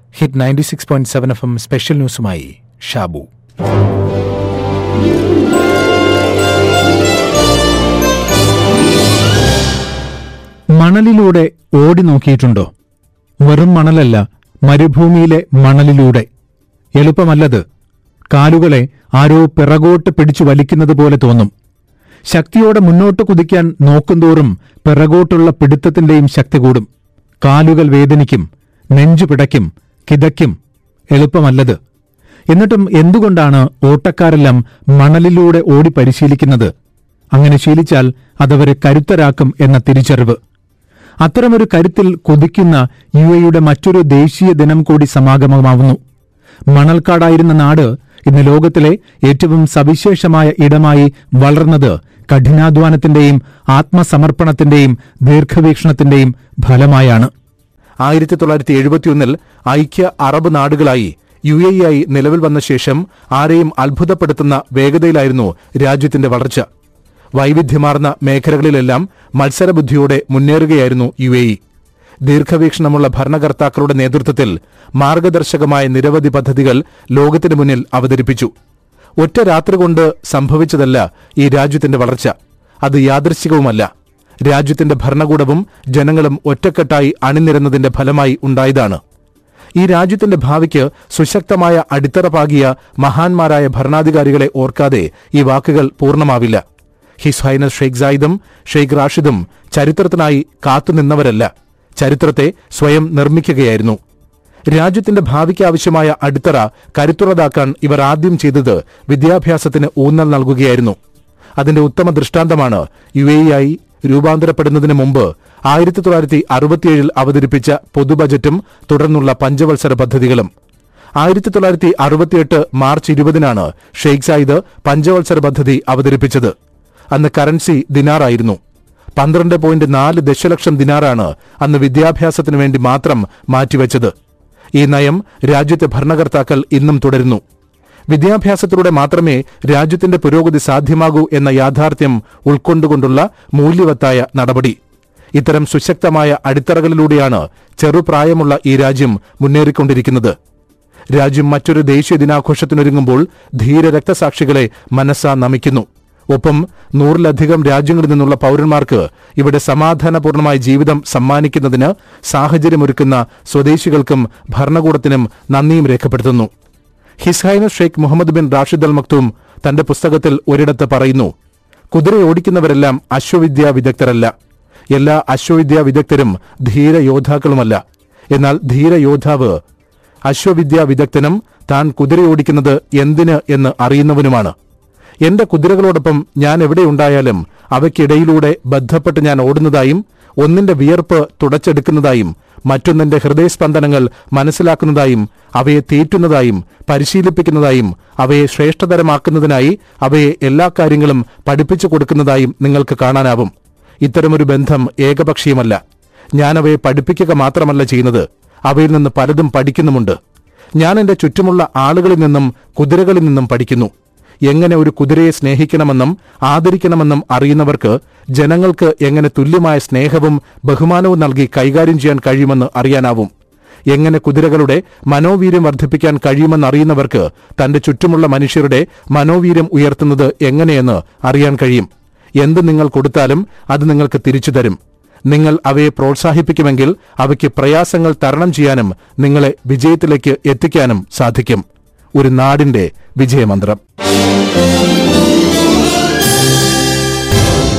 hit ninety six point seven F M special ന്യൂസുമായി ഷാബു മണലിലൂടെ ഓടി നോക്കിയിട്ടുണ്ടോ വെറും മണലല്ല മരുഭൂമിയിലെ മണലിലൂടെ എളുപ്പമല്ലത് കാലുകളെ ആരോ പിറകോട്ട് പിടിച്ചു വലിക്കുന്നത് പോലെ തോന്നും ശക്തിയോടെ മുന്നോട്ട് കുതിക്കാൻ നോക്കുന്തോറും പിറകോട്ടുള്ള പിടുത്തത്തിന്റെയും ശക്തി കൂടും കാലുകൾ വേദനിക്കും നെഞ്ചു പിടയ്ക്കും കിതയ്ക്കും എളുപ്പമല്ലത് എന്നിട്ടും എന്തുകൊണ്ടാണ് ഓട്ടക്കാരെല്ലാം മണലിലൂടെ ഓടി പരിശീലിക്കുന്നത് അങ്ങനെ ശീലിച്ചാൽ അതവരെ കരുത്തരാക്കും എന്ന തിരിച്ചറിവ് അത്തരമൊരു കരുത്തിൽ കൊതിക്കുന്ന യു എയുടെ മറ്റൊരു ദേശീയ ദിനം കൂടി സമാഗമമാവുന്നു മണൽക്കാടായിരുന്ന നാട് ഇന്ന് ലോകത്തിലെ ഏറ്റവും സവിശേഷമായ ഇടമായി വളർന്നത് കഠിനാധ്വാനത്തിന്റെയും ആത്മസമർപ്പണത്തിന്റെയും ദീർഘവീക്ഷണത്തിന്റെയും ഫലമായാണ് ആയിരത്തി തൊള്ളായിരത്തി എഴുപത്തിയൊന്നിൽ ഐക്യ അറബ് നാടുകളായി യു എ ആയി നിലവിൽ വന്ന ശേഷം ആരെയും അത്ഭുതപ്പെടുത്തുന്ന വേഗതയിലായിരുന്നു രാജ്യത്തിന്റെ വളർച്ച വൈവിധ്യമാർന്ന മേഖലകളിലെല്ലാം മത്സരബുദ്ധിയോടെ മുന്നേറുകയായിരുന്നു യു എ ഇ ദീർഘവീക്ഷണമുള്ള ഭരണകർത്താക്കളുടെ നേതൃത്വത്തിൽ മാർഗദർശകമായ നിരവധി പദ്ധതികൾ ലോകത്തിനു മുന്നിൽ അവതരിപ്പിച്ചു ഒറ്റ രാത്രി കൊണ്ട് സംഭവിച്ചതല്ല ഈ രാജ്യത്തിന്റെ വളർച്ച അത് യാദൃശ്ചികവുമല്ല രാജ്യത്തിന്റെ ഭരണകൂടവും ജനങ്ങളും ഒറ്റക്കെട്ടായി അണിനിരന്നതിന്റെ ഫലമായി ഉണ്ടായതാണ് ഈ രാജ്യത്തിന്റെ ഭാവിക്ക് സുശക്തമായ അടിത്തറ പാകിയ മഹാന്മാരായ ഭരണാധികാരികളെ ഓർക്കാതെ ഈ വാക്കുകൾ പൂർണ്ണമാവില്ല ഹിസ് ഹൈനസ് ഷെയ്ഖ് സായിദും ഷെയ്ഖ് റാഷിദും ചരിത്രത്തിനായി കാത്തുനിന്നവരല്ല ചരിത്രത്തെ സ്വയം നിർമ്മിക്കുകയായിരുന്നു രാജ്യത്തിന്റെ ഭാവിക്ക് ആവശ്യമായ അടിത്തറ കരുത്തുള്ളതാക്കാൻ ഇവർ ആദ്യം ചെയ്തത് വിദ്യാഭ്യാസത്തിന് ഊന്നൽ നൽകുകയായിരുന്നു അതിന്റെ ഉത്തമ ദൃഷ്ടാന്തമാണ് യു എ ആയി രൂപാന്തരപ്പെടുന്നതിന് മുമ്പ് ആയിരത്തി തൊള്ളായിരത്തി അറുപത്തിയേഴിൽ അവതരിപ്പിച്ച പൊതുബജറ്റും തുടർന്നുള്ള പഞ്ചവത്സര പദ്ധതികളും ആയിരത്തി തൊള്ളായിരത്തി അറുപത്തിയെട്ട് മാർച്ച് ഇരുപതിനാണ് ഷെയ്ഖ് സായിദ് പഞ്ചവത്സര പദ്ധതി അവതരിപ്പിച്ചത് അന്ന് കറൻസി ദിനാറായിരുന്നു പന്ത്രണ്ട് പോയിന്റ് നാല് ദശലക്ഷം ദിനാറാണ് അന്ന് വിദ്യാഭ്യാസത്തിനു വേണ്ടി മാത്രം മാറ്റിവെച്ചത് ഈ നയം രാജ്യത്തെ ഭരണകർത്താക്കൾ ഇന്നും തുടരുന്നു വിദ്യാഭ്യാസത്തിലൂടെ മാത്രമേ രാജ്യത്തിന്റെ പുരോഗതി സാധ്യമാകൂ എന്ന യാഥാർത്ഥ്യം ഉൾക്കൊണ്ടുകൊണ്ടുള്ള മൂല്യവത്തായ നടപടി ഇത്തരം സുശക്തമായ അടിത്തറകളിലൂടെയാണ് ചെറുപ്രായമുള്ള ഈ രാജ്യം മുന്നേറിക്കൊണ്ടിരിക്കുന്നത് രാജ്യം മറ്റൊരു ദേശീയ ദിനാഘോഷത്തിനൊരുങ്ങുമ്പോൾ ധീര രക്തസാക്ഷികളെ മനസ്സാ നമിക്കുന്നു ഒപ്പം നൂറിലധികം രാജ്യങ്ങളിൽ നിന്നുള്ള പൌരന്മാർക്ക് ഇവിടെ സമാധാനപൂർണമായ ജീവിതം സമ്മാനിക്കുന്നതിന് സാഹചര്യമൊരുക്കുന്ന സ്വദേശികൾക്കും ഭരണകൂടത്തിനും നന്ദിയും രേഖപ്പെടുത്തുന്നു his highness Sheikh Mohammed bin Rashid al Maktoum തന്റെ പുസ്തകത്തിൽ ഒരിടത്ത് പറയുന്നു കുതിര ഓടിക്കുന്നവരെല്ലാം അശ്വവിദ്യാ വിദഗ്ധരല്ല എല്ലാ അശ്വവിദ്യാ വിദഗ്ധരും ധീര യോദ്ധാക്കളുമല്ല എന്നാൽ ധീര യോദ്ധാവ് അശ്വവിദ്യാ വിദഗ്ധനും താൻ കുതിരയോടിക്കുന്നത് എന്തിന് എന്ന് അറിയുന്നവനുമാണ് എന്റെ കുതിരകളോടൊപ്പം ഞാൻ എവിടെയുണ്ടായാലും അവയ്ക്കിടയിലൂടെ ബന്ധപ്പെട്ട് ഞാൻ ഓടുന്നതായും ഒന്നിന്റെ വിയർപ്പ് തുടച്ചെടുക്കുന്നതായും മറ്റൊന്നിന്റെ ഹൃദയസ്പന്ദനങ്ങൾ മനസ്സിലാക്കുന്നതായും അവയെ തീറ്റുന്നതായും പരിശീലിപ്പിക്കുന്നതായും അവയെ ശ്രേഷ്ഠതരമാക്കുന്നതിനായി അവയെ എല്ലാ കാര്യങ്ങളും പഠിപ്പിച്ചു കൊടുക്കുന്നതായും നിങ്ങൾക്ക് കാണാനാവും ഇത്തരമൊരു ബന്ധം ഏകപക്ഷീയമല്ല ഞാൻ അവയെ പഠിപ്പിക്കുക മാത്രമല്ല ചെയ്യുന്നത് അവയിൽ നിന്ന് പലതും പഠിക്കുന്നുമുണ്ട് ഞാൻ എന്റെ ചുറ്റുമുള്ള ആളുകളിൽ നിന്നും കുതിരകളിൽ നിന്നും പഠിക്കുന്നു എങ്ങനെ ഒരു കുതിരയെ സ്നേഹിക്കണമെന്നും ആദരിക്കണമെന്നും അറിയുന്നവർക്ക് ജനങ്ങൾക്ക് എങ്ങനെ തുല്യമായ സ്നേഹവും ബഹുമാനവും നൽകി കൈകാര്യം ചെയ്യാൻ കഴിയുമെന്ന് അറിയാനാവും എങ്ങനെ കുതിരകളുടെ മനോവീര്യം വർദ്ധിപ്പിക്കാൻ കഴിയുമെന്ന് അറിയുന്നവർക്ക് തന്റെ ചുറ്റുമുള്ള മനുഷ്യരുടെ മനോവീര്യം ഉയർത്തുന്നത് എങ്ങനെയെന്ന് അറിയാൻ കഴിയും എന്ത് നിങ്ങൾ കൊടുത്താലും അത് നിങ്ങൾക്ക് തിരിച്ചു തരും നിങ്ങൾ അവയെ പ്രോത്സാഹിപ്പിക്കുമെങ്കിൽ അവയ്ക്ക് പ്രയാസങ്ങൾ തരണം ചെയ്യാനും നിങ്ങളെ വിജയത്തിലേക്ക് എത്തിക്കാനും സാധിക്കും ഒരു നാടിന്റെ വിജയമന്ത്രം